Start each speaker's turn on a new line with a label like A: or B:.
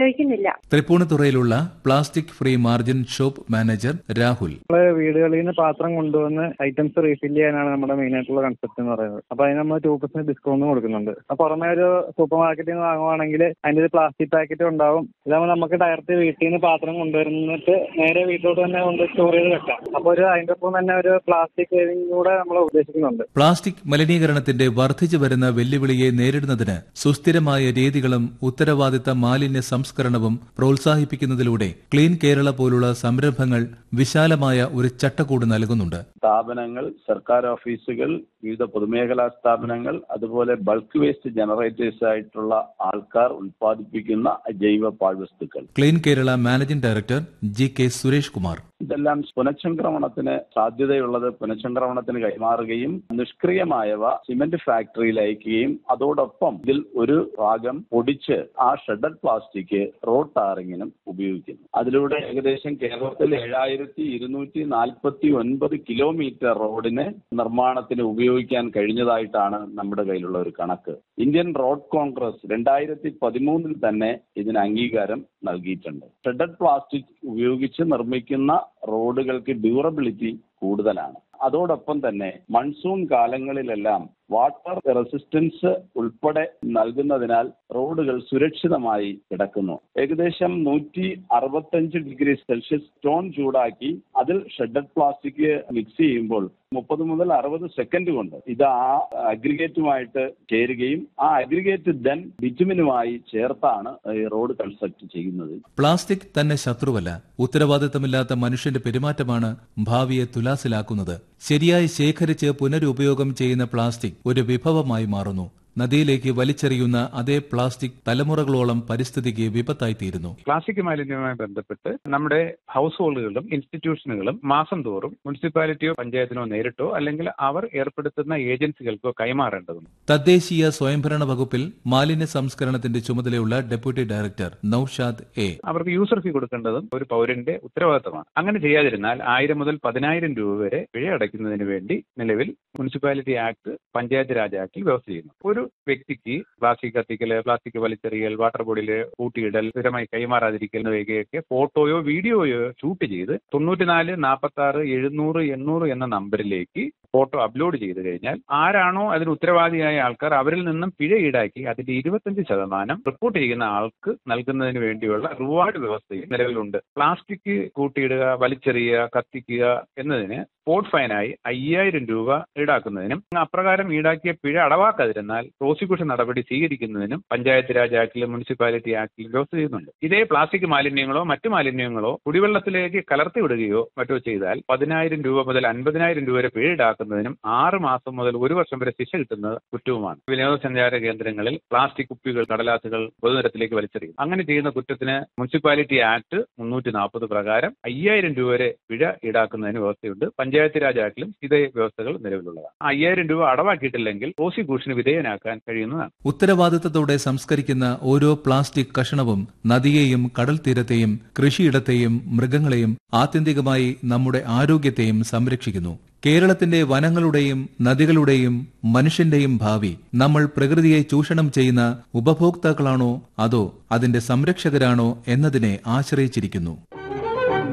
A: ഉപയോഗിക്കുന്നില്ല
B: തൃപ്പൂണിത്തുറയിലുള്ള plastic free margin shop manager Rahul
C: നമ്മള് വീടുകളിൽ നിന്ന് പാത്രം കൊണ്ടുവന്ന് ഐറ്റംസ് റീഫിൽ ചെയ്യാനാണ് നമ്മുടെ മെയിൻ ആയിട്ടുള്ള കൺസെപ്റ്റ് എന്ന് പറയുന്നത് അപ്പൊ അതിന് നമ്മൾ ടു പെർസെന്റ് ഡിസ്കൗണ്ട് കൊടുക്കുന്നുണ്ട് അപ്പൊ പുറമെ ഒരു സൂപ്പർ മാർക്കറ്റിൽ നിന്ന് വാങ്ങുവാണെങ്കിൽ അതിന്റെ ഒരു പ്ലാസ്റ്റിക് പാക്കറ്റ് ഉണ്ടാവും ഇതാകുമ്പോൾ നമുക്ക് ഡയറക്റ്റ് വീട്ടിൽ നിന്ന് പാത്രം കൊണ്ടുവരുന്നിട്ട് നേരെ വീട്ടിലോട്ട് തന്നെ കൊണ്ട് സ്റ്റോർ ചെയ്ത് വെക്കാം അപ്പൊ ഒരു അതിന്റെ ഒപ്പം തന്നെ ഒരു പ്ലാസ്റ്റിക് സേവിംഗ് കൂടെ നമ്മൾ ഉദ്ദേശിക്കുന്നുണ്ട്
B: പ്ലാസ്റ്റിക് മലിനീകരണത്തിന്റെ വർദ്ധിച്ചു വരുന്ന വെല്ലുവിളിയെ നേരിടുന്നതിന് സുസ്ഥിരമായ രീതികളും ഉത്തരവാദിത്ത മാലിന്യ സംസ്കരണവും പ്രോത്സാഹിപ്പിക്കുന്നതിലൂടെ ക്ലീൻ കേരള പോലുള്ള സംരംഭങ്ങൾ വിശാലമായ ഒരു ചട്ടക്കൂട് നൽകുന്നുണ്ട്
D: സ്ഥാപനങ്ങൾ സർക്കാർ ഓഫീസുകൾ വിവിധ പൊതുമേഖലാ സ്ഥാപനങ്ങൾ അതുപോലെ ബൾക്ക് വേസ്റ്റ് ജനറേറ്റേഴ്സ് ആയിട്ടുള്ള ആൾക്കാർ ഉൽപ്പാദിപ്പിക്കുന്ന ജൈവ പാഴ്വസ്തുക്കൾ
B: clean Kerala managing director G K Suresh Kumar
D: ഇതെല്ലാം പുനഃചംക്രമണത്തിന് സാധ്യതയുള്ളത് പുനഃചംക്രമണത്തിന് കൈമാറുകയും നിഷ്ക്രിയമായവ സിമന്റ് ഫാക്ടറിയിൽ അയക്കുകയും അതോടൊപ്പം ഇതിൽ ഒരു ഭാഗം പൊടിച്ച് ആ ഷെഡഡ് പ്ലാസ്റ്റിക് റോഡ് ടാറിങ്ങിനും ഉപയോഗിക്കുന്നു അതിലൂടെ ഏകദേശം കേരളത്തിൽ ഏഴായിരത്തി ഇരുന്നൂറ്റി നാൽപ്പത്തി ഒൻപത് കിലോമീറ്റർ റോഡിന് നിർമ്മാണത്തിന് ഉപയോഗിക്കാൻ കഴിഞ്ഞതായിട്ടാണ് നമ്മുടെ കയ്യിലുള്ള ഒരു കണക്ക് ഇന്ത്യൻ റോഡ് കോൺഗ്രസ് രണ്ടായിരത്തി പതിമൂന്നിൽ തന്നെ ഇതിന് അംഗീകാരം നൽകിയിട്ടുണ്ട് ഷെഡഡ് പ്ലാസ്റ്റിക് ഉപയോഗിച്ച് നിർമ്മിക്കുന്ന റോഡുകൾക്ക് ഡ്യൂറബിലിറ്റി കൂടുതലാണ് അതോടൊപ്പം തന്നെ മൺസൂൺ കാലങ്ങളിലെല്ലാം വാട്ടർ റെസിസ്റ്റൻസ് ഉൾപ്പെടെ നൽകുന്നതിനാൽ റോഡുകൾ സുരക്ഷിതമായി കിടക്കുന്നു ഏകദേശം നൂറ്റി അറുപത്തഞ്ച് ഡിഗ്രി സെൽഷ്യസ് സ്റ്റോൺ ചൂടാക്കി അതിൽ ഷെഡഡ് പ്ലാസ്റ്റിക് മിക്സ് ചെയ്യുമ്പോൾ മുപ്പത് മുതൽ അറുപത് സെക്കൻഡ് കൊണ്ട് ഇത് ആ അഗ്രിഗേറ്റുമായിട്ട് ചേരുകയും ആ അഗ്രിഗേറ്റ് ദെൻ ബിറ്റുമിനുമായി ചേർത്താണ് ഈ റോഡ് കൺസ്ട്രക്ട് ചെയ്യുന്നത്
B: പ്ലാസ്റ്റിക് തന്നെ ശത്രുവല്ല ഉത്തരവാദിത്തമില്ലാത്ത മനുഷ്യന്റെ പെരുമാറ്റമാണ് ഭാവിയെ തുലാസിലാക്കുന്നത് ശരിയായി ശേഖരിച്ച് പുനരുപയോഗം ചെയ്യുന്ന പ്ലാസ്റ്റിക് ഒരു വിഭവമായി മാറുന്നു നദിയിലേക്ക് വലിച്ചെറിയുന്ന അതേ പ്ലാസ്റ്റിക് തലമുറകളോളം പരിസ്ഥിതിക്ക് വിപത്തായിത്തീരുന്നു
E: പ്ലാസ്റ്റിക് മാലിന്യവുമായി ബന്ധപ്പെട്ട് നമ്മുടെ ഹൗസ് ഹോൾഡുകളും ഇൻസ്റ്റിറ്റ്യൂഷനുകളും മാസം തോറും മുനിസിപ്പാലിറ്റിയോ പഞ്ചായത്തിനോ നേരിട്ടോ അല്ലെങ്കിൽ അവർ ഏർപ്പെടുത്തുന്ന ഏജൻസികൾക്കോ കൈമാറേണ്ടതുണ്ട്
B: തദ്ദേശീയ സ്വയംഭരണ വകുപ്പിൽ മാലിന്യ സംസ്കരണത്തിന്റെ ചുമതലയുള്ള ഡെപ്യൂട്ടി ഡയറക്ടർ നൌഷാദ് എ
E: അവർക്ക് യൂസർ ഫീ കൊടുക്കേണ്ടതും ഒരു പൗരന്റെ ഉത്തരവാദിത്തമാണ് അങ്ങനെ ചെയ്യാതിരുന്നാൽ ആയിരം മുതൽ പതിനായിരം രൂപ വരെ പിഴ അടയ്ക്കുന്നതിന് വേണ്ടി നിലവിൽ മുനിസിപ്പാലിറ്റി ആക്ട് പഞ്ചായത്ത് രാജ് ആക്ടിൽ വ്യവസ്ഥ ചെയ്യുന്നു ഒരു വ്യക്തിക്ക് പ്ലാസ്റ്റിക് കത്തിക്കൽ പ്ലാസ്റ്റിക് വലിച്ചെറിയൽ വാട്ടർ ബോഡിയിൽ കൂട്ടിയിടൽ സ്ഥിരമായി കൈമാറാതിരിക്കൽ എന്നിവയൊക്കെ ഫോട്ടോയോ വീഡിയോയോ ഷൂട്ട് ചെയ്ത് തൊണ്ണൂറ്റിനാല് നാൽപ്പത്തി ആറ് എഴുന്നൂറ് എണ്ണൂറ് എന്ന നമ്പറിലേക്ക് ഫോട്ടോ അപ്ലോഡ് ചെയ്ത് കഴിഞ്ഞാൽ ആരാണോ അതിന് ഉത്തരവാദിയായ ആൾക്കാർ അവരിൽ നിന്നും പിഴ ഈടാക്കി അതിന്റെ ഇരുപത്തഞ്ച് ശതമാനം റിപ്പോർട്ട് ചെയ്യുന്ന ആൾക്ക് നൽകുന്നതിന് വേണ്ടിയുള്ള റിവാർഡ് വ്യവസ്ഥയും നിലവിലുണ്ട് പ്ലാസ്റ്റിക് കൂട്ടിയിടുക വലിച്ചെറിയുക കത്തിക്കുക എന്നതിന് സ്പോട്ട് ഫൈനായി അയ്യായിരം രൂപ ഈടാക്കുന്നതിനും അപ്രകാരം ഈടാക്കിയ പിഴ അടവാക്കാതിരുന്നാൽ പ്രോസിക്യൂഷൻ നടപടി സ്വീകരിക്കുന്നതിനും പഞ്ചായത്ത് രാജ് ആക്ടിലും മുനിസിപ്പാലിറ്റി ആക്ടിലും വ്യവസ്ഥ ചെയ്യുന്നുണ്ട് ഇതേ പ്ലാസ്റ്റിക് മാലിന്യങ്ങളോ മറ്റു മാലിന്യങ്ങളോ കുടിവെള്ളത്തിലേക്ക് കലർത്തി വിടുകയോ മറ്റോ ചെയ്താൽ പതിനായിരം രൂപ മുതൽ അൻപതിനായിരം രൂപ വരെ പിഴ ഈടാക്കുന്നതിനും ആറ് മാസം മുതൽ ഒരു വർഷം വരെ ശിക്ഷ കിട്ടുന്നത് കുറ്റവുമാണ് വിനോദസഞ്ചാര കേന്ദ്രങ്ങളിൽ പ്ലാസ്റ്റിക് കുപ്പികൾ കടലാസുകൾ പൊതുനിരത്തിലേക്ക് വലിച്ചെറിയും അങ്ങനെ ചെയ്യുന്ന കുറ്റത്തിന് മുനിസിപ്പാലിറ്റി ആക്ട് മുന്നൂറ്റി നാൽപ്പത് പ്രകാരം അയ്യായിരം രൂപ വരെ പിഴ ഈടാക്കുന്നതിന് വ്യവസ്ഥയുണ്ട് പഞ്ചായത്ത് രാജ് ആക്ടിലും ഇതേ വ്യവസ്ഥകൾ നിലവിലുള്ളതാണ് അയ്യായിരം രൂപ അടവാക്കിയിട്ടില്ലെങ്കിൽ പ്രോസിക്യൂഷന് വിധേയനാക്കാൻ കഴിയുന്നതാണ്
B: ഉത്തരവാദിത്തത്തോടെ സംസ്കരിക്കുന്ന ഓരോ പ്ലാസ്റ്റിക് കഷണവും നദിയെയും കടൽ തീരത്തെയും കൃഷിയിടത്തെയും മൃഗങ്ങളെയും ആത്യന്തികമായി നമ്മുടെ ആരോഗ്യത്തെയും സംരക്ഷിക്കുന്നു കേരളത്തിന്റെ വനങ്ങളുടെയും നദികളുടെയും മനുഷ്യന്റെയും ഭാവി നമ്മൾ പ്രകൃതിയെ ചൂഷണം ചെയ്യുന്ന ഉപഭോക്താക്കളാണോ അതോ അതിന്റെ സംരക്ഷകരാണോ എന്നതിനെ ആശ്രയിച്ചിരിക്കുന്നു